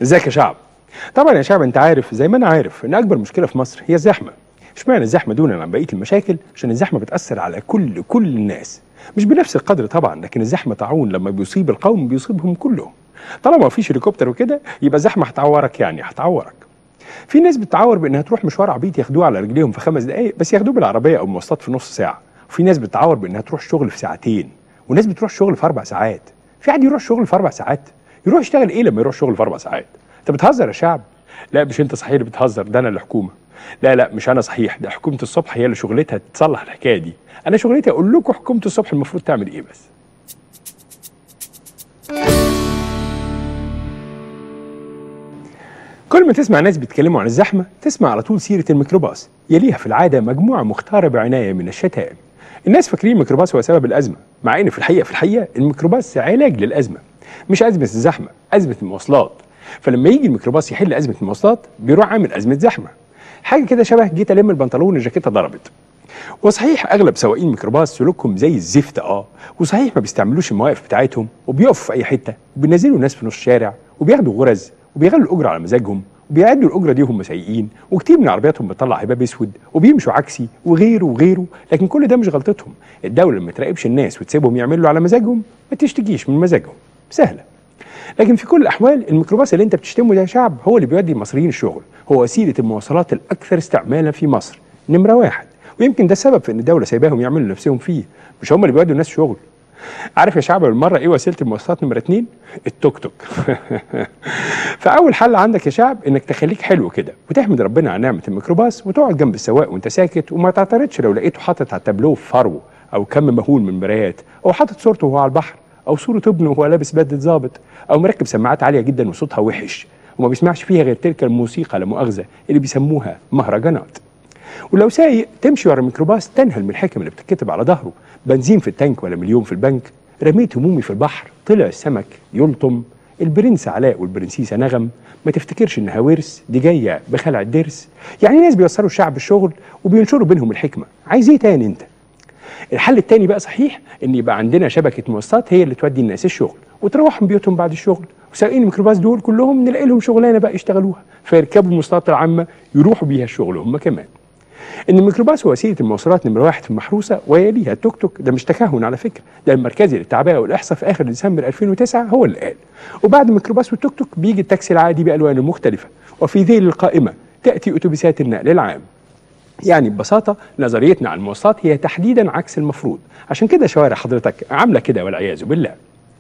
ازيك يا شعب طبعا يا شعب انت عارف زي ما انا عارف ان اكبر مشكله في مصر هي الزحمه اشمعنى الزحمه دون عن بقيه المشاكل عشان الزحمه بتاثر على كل كل الناس مش بنفس القدر طبعا لكن الزحمه طاعون لما بيصيب القوم بيصيبهم كلهم طالما مفيش هليكوبتر وكده يبقى الزحمه هتعورك يعني هتعورك في ناس بتعور بانها تروح مشوار عبيط ياخدوه على رجليهم في خمس دقائق بس ياخدوه بالعربيه او مواصلات في نص ساعه وفي ناس بتعور بانها تروح الشغل في ساعتين وناس بتروح الشغل في اربع ساعات في حد يروح الشغل في اربع ساعات يروح يشتغل ايه لما يروح الشغل في اربع ساعات انت بتهزر يا شعب لا مش انت صحيح اللي بتهزر ده انا الحكومه لا لا مش انا صحيح ده حكومه الصبح هي اللي شغلتها تصلح الحكايه دي انا شغلتي اقول لكم حكومه الصبح المفروض تعمل ايه بس كل ما تسمع ناس بيتكلموا عن الزحمه تسمع على طول سيره الميكروباص يليها في العاده مجموعه مختاره بعنايه من الشتائم الناس فاكرين الميكروباص هو سبب الازمه مع ان في الحقيقه في الحقيقه الميكروباص علاج للازمه مش ازمه الزحمه ازمه المواصلات فلما يجي الميكروباص يحل ازمه المواصلات بيروح عامل ازمه زحمه حاجه كده شبه جيت الم البنطلون الجاكيته ضربت وصحيح اغلب سواقين ميكروباص سلوكهم زي الزفت اه وصحيح ما بيستعملوش المواقف بتاعتهم وبيقفوا في اي حته وبينزلوا ناس في نص الشارع وبياخدوا غرز وبيغلوا الاجره على مزاجهم وبيعدوا الاجره دي وهم سايقين وكتير من عربياتهم بتطلع هباب اسود وبيمشوا عكسي وغيره وغيره لكن كل ده مش غلطتهم الدوله لما تراقبش الناس وتسيبهم يعملوا على مزاجهم ما تشتكيش من مزاجهم سهله لكن في كل الاحوال الميكروباص اللي انت بتشتمه ده يا شعب هو اللي بيودي المصريين الشغل هو وسيله المواصلات الاكثر استعمالا في مصر نمره واحد ويمكن ده السبب في ان الدوله سايباهم يعملوا نفسهم فيه مش هم اللي بيودوا الناس شغل عارف يا شعب بالمره ايه وسيله المواصلات نمره اتنين التوك توك فاول حل عندك يا شعب انك تخليك حلو كده وتحمد ربنا على نعمه الميكروباص وتقعد جنب السواق وانت ساكت وما تعترضش لو لقيته حاطط على التابلوه فرو او كم مهول من مرايات او حاطط صورته وهو على البحر او صوره ابنه وهو لابس بدله ظابط او مركب سماعات عاليه جدا وصوتها وحش وما بيسمعش فيها غير تلك الموسيقى لا مؤاخذه اللي بيسموها مهرجانات ولو سايق تمشي ورا الميكروباص تنهل من الحكم اللي بتتكتب على ظهره بنزين في التانك ولا مليون في البنك رميت همومي في البحر طلع السمك يلطم البرنس علاء والبرنسيسة نغم ما تفتكرش انها ورث دي جايه بخلع الدرس يعني ناس بيوصلوا الشعب الشغل وبينشروا بينهم الحكمه عايز ايه تاني انت الحل التاني بقى صحيح ان يبقى عندنا شبكه مواصلات هي اللي تودي الناس الشغل وتروحهم بيوتهم بعد الشغل وسائقين الميكروباص دول كلهم نلاقي لهم شغلانه بقى يشتغلوها فيركبوا المواصلات العامه يروحوا بيها الشغل هم كمان ان الميكروباص هو وسيله المواصلات نمره واحد في المحروسه ويليها التوك توك ده مش تكهن على فكره ده المركزي للتعبئه والاحصاء في اخر ديسمبر 2009 هو اللي قال وبعد الميكروباص والتوك توك بيجي التاكسي العادي بالوانه مختلفه وفي ذيل القائمه تاتي اتوبيسات النقل العام يعني ببساطة نظريتنا عن المواصلات هي تحديدا عكس المفروض عشان كده شوارع حضرتك عاملة كده والعياذ بالله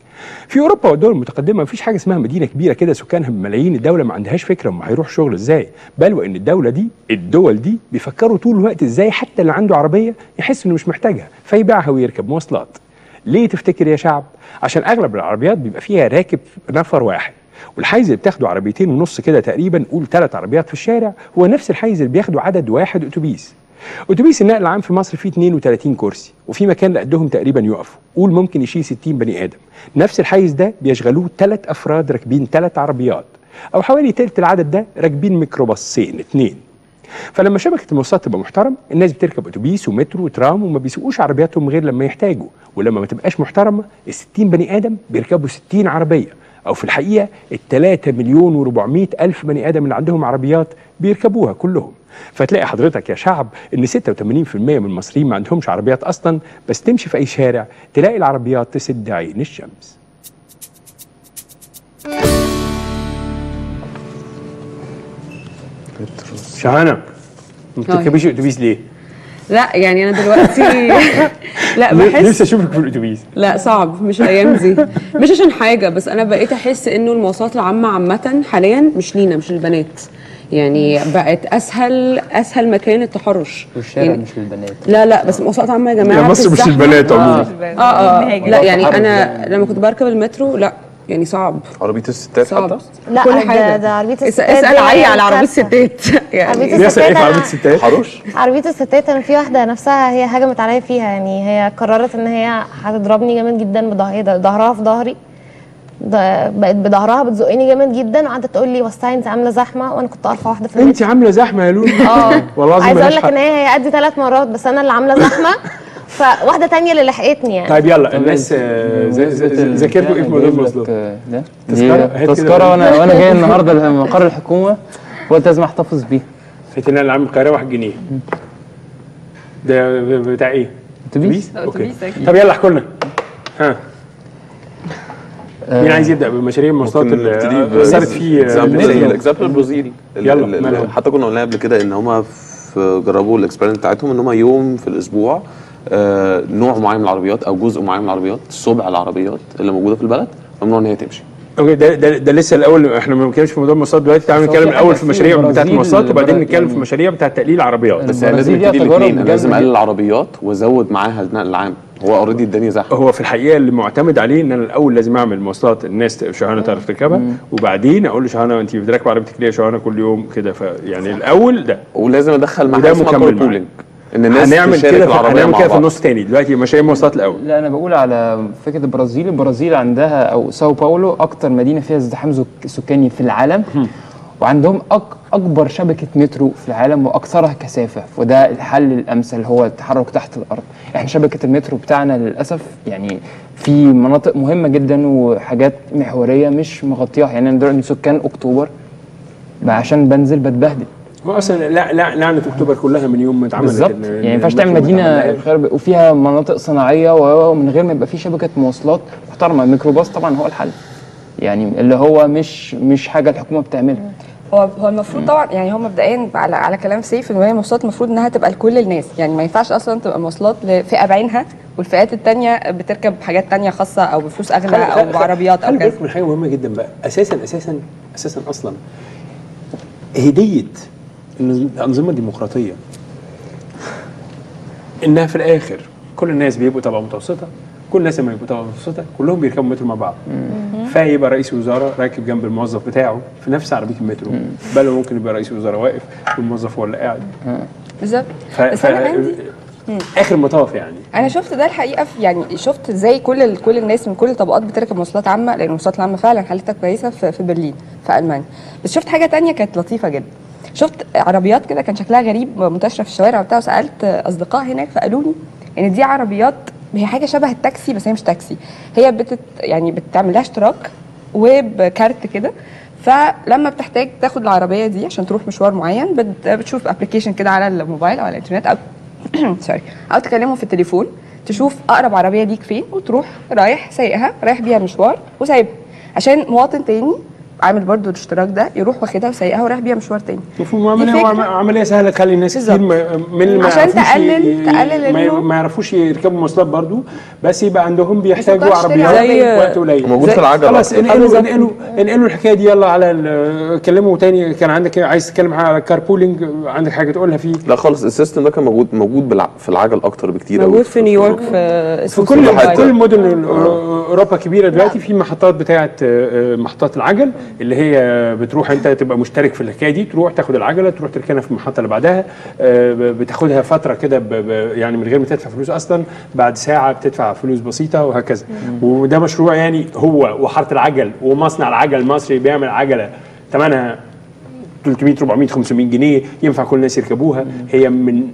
في اوروبا والدول المتقدمه مفيش حاجه اسمها مدينه كبيره كده سكانها بملايين الدوله ما عندهاش فكره هم هيروح شغل ازاي بل وان الدوله دي الدول دي بيفكروا طول الوقت ازاي حتى اللي عنده عربيه يحس انه مش محتاجها فيبيعها ويركب مواصلات ليه تفتكر يا شعب عشان اغلب العربيات بيبقى فيها راكب نفر واحد والحيز اللي بتاخده عربيتين ونص كده تقريبا قول ثلاث عربيات في الشارع هو نفس الحيز اللي بياخده عدد واحد اتوبيس اتوبيس النقل العام في مصر فيه 32 كرسي وفي مكان لقدهم تقريبا يقفوا قول ممكن يشيل 60 بني ادم نفس الحيز ده بيشغلوه ثلاث افراد راكبين ثلاث عربيات او حوالي ثلث العدد ده راكبين ميكروباصين اثنين فلما شبكه المواصلات تبقى محترم الناس بتركب اتوبيس ومترو وترام وما بيسوقوش عربياتهم غير لما يحتاجوا ولما ما تبقاش محترمه ال 60 بني ادم بيركبوا 60 عربيه او في الحقيقه ال 3 مليون و400 الف بني ادم اللي عندهم عربيات بيركبوها كلهم فتلاقي حضرتك يا شعب ان 86% من المصريين ما عندهمش عربيات اصلا بس تمشي في اي شارع تلاقي العربيات تسد عين الشمس شهانة ما بتركبيش اتوبيس ليه؟ لا يعني انا دلوقتي لا نفسي بحس اشوفك في الاتوبيس لا صعب مش الايام دي مش عشان حاجه بس انا بقيت احس انه المواصلات العامه عامه حاليا مش لينا مش للبنات يعني بقت اسهل اسهل مكان التحرش والشارع يعني مش للبنات لا لا بس المواصلات العامه يا جماعه يا مصر مش بالزحمة- البنات عموما اه اه لا يعني انا لما كنت بركب المترو لا يعني صعب عربيه الستات صعب حتى لا كل ده- حاجه ده عربية اس- الستات اسال دي علي هي على عربيه الكارثة. الستات يعني عربية بيحصل ايه في الستات عربية أنا- الستات؟ حروش عربية الستات انا في واحدة نفسها هي هجمت عليا فيها يعني هي قررت ان هي هتضربني جامد جدا بضهري ظهرها في ظهري ده- بقت بظهرها بتزقني جامد جدا وقعدت تقول لي وسعي انت عامله زحمه وانا كنت ارفع واحده في المترو انت عامله زحمه يا لولو اه والله العظيم عايزه اقول ملهاش لك حق. ان هي هي قد ثلاث مرات بس انا اللي عامله زحمه فواحده تانية اللي لحقتني يعني طيب يلا الناس آه، ز- ز- ز- ذاكرتوا ايه في موضوع المواصلات ده تذكرة؟ هات تذكرة كده. تذكرة وانا وانا جاي النهارده لمقر الحكومة قلت لازم احتفظ بيها فاتنا العام القاهره 1 جنيه ده ب- بتاع ايه؟ اتوبيس اوكي أتوبيس أكيد. طب يلا احكوا لنا ها مين عايز يبدا بمشاريع المواصلات ممكن اللي نبتدي آه، اثرت فيه آه، زي المترو؟ الاكزامبل البرازيلي ال- يلا، ال- ال- مالهم؟ حتى كنا قلنا قبل كده ان هم جربوا الاكسبيرمنت بتاعتهم ان هم يوم في الاسبوع آه، نوع معين من العربيات او جزء معين من العربيات سبع العربيات اللي موجوده في البلد ممنوع ان هي تمشي اوكي ده ده, ده لسه الاول احنا ما بنتكلمش في موضوع المواصلات دلوقتي تعالوا بس هو نتكلم في الاول حاجة في في مشاريع بتاعت البرازيل المواصلات وبعدين البلد نتكلم في يعني- مشاريع بتاعت تقليل العربيات بس لازم البرازيل يبتدي فيها تجارب الاثنين لازم جامدة اقلل جدا. العربيات وازود معاها النقل العام هو اوريدي الدنيا زحمه هو في الحقيقه اللي معتمد عليه ان انا الاول لازم اعمل مواصلات الناس شهانه تعرف تركبها وبعدين اقول لشهانه انت بتركب عربيتك ليه يا شهانه كل يوم كده فيعني الاول ده ولازم ادخل معاها وده اسمها مكمل كار معاه. بولينج ان الناس هنعمل تشارك كده في العربيه هنعمل مع كده في بعض النص تاني دلوقتي مشاريع المواصلات الاول لا انا بقول على فكره البرازيل البرازيل عندها او ساو باولو اكتر مدينه فيها ازدحام زك- سكاني في العالم وعندهم أك اكبر شبكه مترو في العالم واكثرها كثافه وده الحل الامثل هو التحرك تحت الارض احنا شبكه المترو بتاعنا للاسف يعني في مناطق مهمه جدا وحاجات محوريه مش مغطياها يعني انا دلوقتي من سكان اكتوبر بقى عشان بنزل بتبهدل هو اصلا لا لا لعنه اكتوبر كلها من يوم ما اتعملت بالظبط إن- يعني ما ينفعش إن تعمل المترو ما مدينه اتعملهاش. خرب وفيها مناطق صناعيه و- ومن غير ما يبقى في شبكه مواصلات محترمه الميكروباص طبعا هو الحل يعني اللي هو مش مش حاجه الحكومه بتعملها هو هو المفروض طبعا يعني هو مبدئيا على على كلام سيف ان هي المواصلات المفروض انها تبقى لكل الناس يعني ما ينفعش اصلا تبقى مواصلات لفئه بعينها والفئات التانية بتركب حاجات تانية خاصة او بفلوس اغلى او بعربيات او خلي كذا بالك من حاجه مهمه جدا بقى اساسا اساسا اساسا اصلا هديه الانظمه الديمقراطيه انها في الاخر كل الناس بيبقوا طبقه متوسطه كل الناس لما يبقوا طبقه متوسطه كلهم بيركبوا مترو مع بعض فيبقى رئيس وزراء راكب جنب الموظف بتاعه في نفس عربيه المترو بل ممكن يبقى رئيس وزراء واقف والموظف هو اللي قاعد بالظبط ف... بس ف... انا عندي اخر مطاف يعني انا شفت ده الحقيقه في يعني شفت ازاي كل ال- كل الناس من كل الطبقات بتركب مواصلات عامه لان المواصلات العامه فعلا حالتها كويسه في, في برلين في المانيا بس شفت حاجه تانية كانت لطيفه جدا شفت عربيات كده كان شكلها غريب منتشره في الشوارع وبتاع وسالت اصدقاء هناك فقالوا لي ان دي عربيات هي حاجه شبه التاكسي بس هي مش تاكسي هي بتت يعني بتعمل لها اشتراك وبكارت كده فلما بتحتاج تاخد العربيه دي عشان تروح مشوار معين بت- بتشوف ابلكيشن كده على الموبايل او على الانترنت او سوري او تكلمهم في التليفون تشوف اقرب عربيه ليك فين وتروح رايح سايقها رايح بيها المشوار وسايبها عشان مواطن تاني عامل برضو الاشتراك ده يروح واخدها وسايقها ورايح بيها مشوار تاني المفروض عمليه دي فكرة. عم- عمليه سهله تخلي الناس كتير ما- من اللي ما عشان يعرفوش تقلل- ي- تقلل ما, إنه- ما يعرفوا يركبوا مواصلات برضو بس يبقى عندهم بيحتاجوا يفكرش تاني عربيات زي- وقت قليل موجود زي- في العجلة خلاص أكتر. انقلوا انقلوا انقلوا الحكايه دي يلا على ال- كلموا تاني كان عندك عايز تتكلم على الكار بولينج عندك حاجه تقولها فيه لا خالص السيستم ده كان موجود موجود بالع... في العجل اكتر بكتير أوي موجود في نيويورك أوروبا. في في اسمه كل سيلفر كل لاين. المدن ال- اوروبا كبيره دلوقتي في محطات بتاعه آه، آه، محطات العجل اللي هي بتروح انت تبقى مشترك في الحكايه دي تروح تاخد العجله تروح تركنها في المحطه اللي بعدها آه، ب- بتاخدها فتره كده ب- ب- يعني من غير ما تدفع فلوس اصلا بعد ساعه بتدفع فلوس بسيطه وهكذا وده مشروع يعني هو وحاره العجل ومصنع العجل المصري بيعمل عجله ثمنها 300 400 500 جنيه ينفع كل الناس يركبوها هي من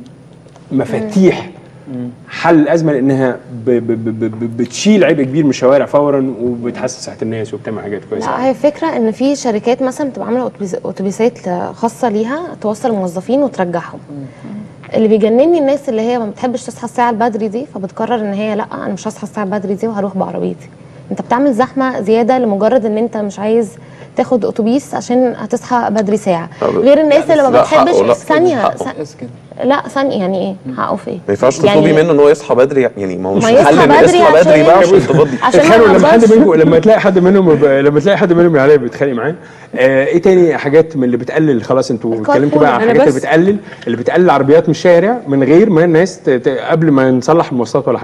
مفاتيح حل الازمه لانها ب ب ب ب بتشيل عبء كبير من الشوارع فورا وبتحسن صحه الناس وبتعمل حاجات كويسه لا هي فكرة ان في شركات مثلا بتبقى عاملة أتوبيس- اتوبيسات خاصة ليها توصل الموظفين وترجعهم اللي بيجنني الناس اللي هي ما بتحبش تصحى الساعة البدري دي فبتقرر ان هي لا انا مش هصحى الساعة البدري دي وهروح بعربيتي انت بتعمل زحمة زيادة لمجرد ان انت مش عايز تاخد اتوبيس عشان هتصحى بدري ساعة لا، غير الناس اللي ما لا، حقه، بتحبش لا، ثانية حقه. ث- بس كده لا ثانية يعني ايه حقه في ايه ما ينفعش يعني- تطلبي منه ان هو يصحى بدري يعني ما هو مش ما يصحى حل إنه بدري يصحى بدري بقى عشان- عشان تفضي عشان ما اتخانقوا لما حد ينظمش. منكم لما تلاقي حد منهم يبقى- لما تلاقي حد منهم عليا بيتخانق معاه آه ايه تاني حاجات من اللي بتقلل خلاص انتوا الكار اتكلمتوا بقى عن بولينج. الحاجات أنا اللي بس- بتقلل اللي بتقلل العربيات من الشارع من غير ما الناس ت- ت- قبل ما نصلح المواصلات ولا حاجه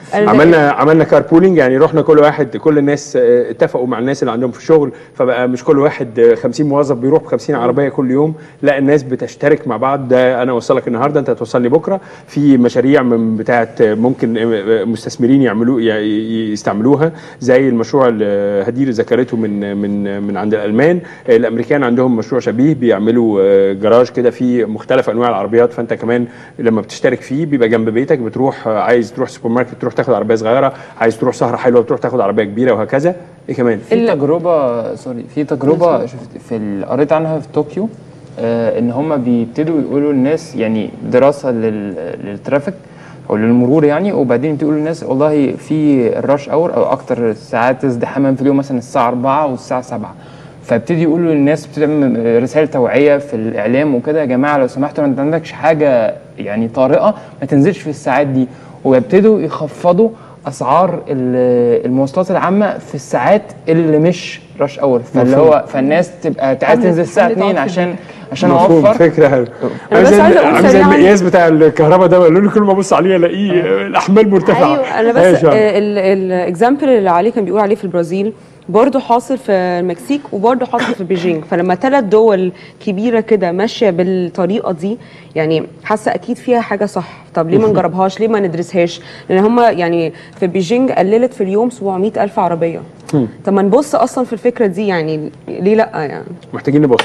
أنا عملنا عملنا كار بولينج يعني رحنا كل واحد كل الناس آه، اتفقوا مع الناس اللي عندهم في الشغل فبقى مش كل واحد آه، 50 موظف بيروح ب 50 عربيه كل يوم لا الناس بتشترك مع بعض ده انا اوصلك النهارده انت هتوصلني بكره في مشاريع من بتاعه آه، ممكن آه، مستثمرين يعملوا ي- ي- يستعملوها زي المشروع اللي هدير ذكرته من من من عند الالمان آه، الامريكان عندهم مشروع شبيه بيعملوا آه، جراج كده فيه مختلف انواع العربيات فانت كمان لما بتشترك فيه بيبقى جنب بيتك بتروح آه، عايز تروح سوبر ماركت تروح تاخد عربيه صغيره عايز تروح سهره حلوه بتروح تاخد عربيه كبيره وهكذا ايه كمان في تجربه سوري في تجربه شفت في ال- قريت عنها في طوكيو آه ان هم بيبتدوا يقولوا للناس يعني دراسه لل- للترافيك او للمرور يعني وبعدين يبتدوا يقولوا للناس والله في الراش اور او اكتر ساعات ازدحاما في اليوم مثلا الساعه 4 والساعه 7 فابتدي يقولوا للناس بتعمل رسائل توعيه في الاعلام وكده يا جماعه لو سمحتوا انت عندكش حاجه يعني طارئه ما تنزلش في الساعات دي ويبتدوا يخفضوا اسعار ال- المواصلات العامه في الساعات اللي مش راش اور فاللي هو فالناس تبقى عايز حملة- تنزل الساعه حملة 2 عطف عشان عشان مفهوم اوفر فكره حلوه أنا بس عامل زي- عايزة أقول عامل زي سريعاً- المقياس بتاع الكهرباء ده قالوا لي كل ما ابص عليه الاقيه آه، الاحمال مرتفعه أيوة، انا أيوة بس شباب. الاكزامبل اللي عليه كان بيقول عليه في البرازيل برضه حاصل في المكسيك وبرضه حاصل في بيجينج فلما ثلاث دول كبيره كده ماشيه بالطريقه دي يعني حاسه اكيد فيها حاجه صح طب ليه ما نجربهاش ليه ما ندرسهاش لان هم يعني في بيجينج قللت في اليوم 700 الف عربيه طب ما نبص اصلا في الفكره دي يعني ليه لا يعني محتاجين نبص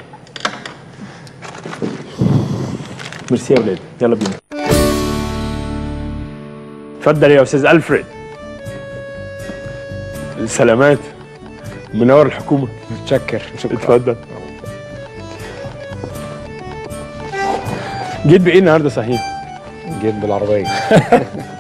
ميرسي يا ولاد يلا بينا اتفضل يا استاذ الفريد سلامات منور الحكومه متشكر اتفضل جيت بايه النهارده صحيح جيت بالعربيه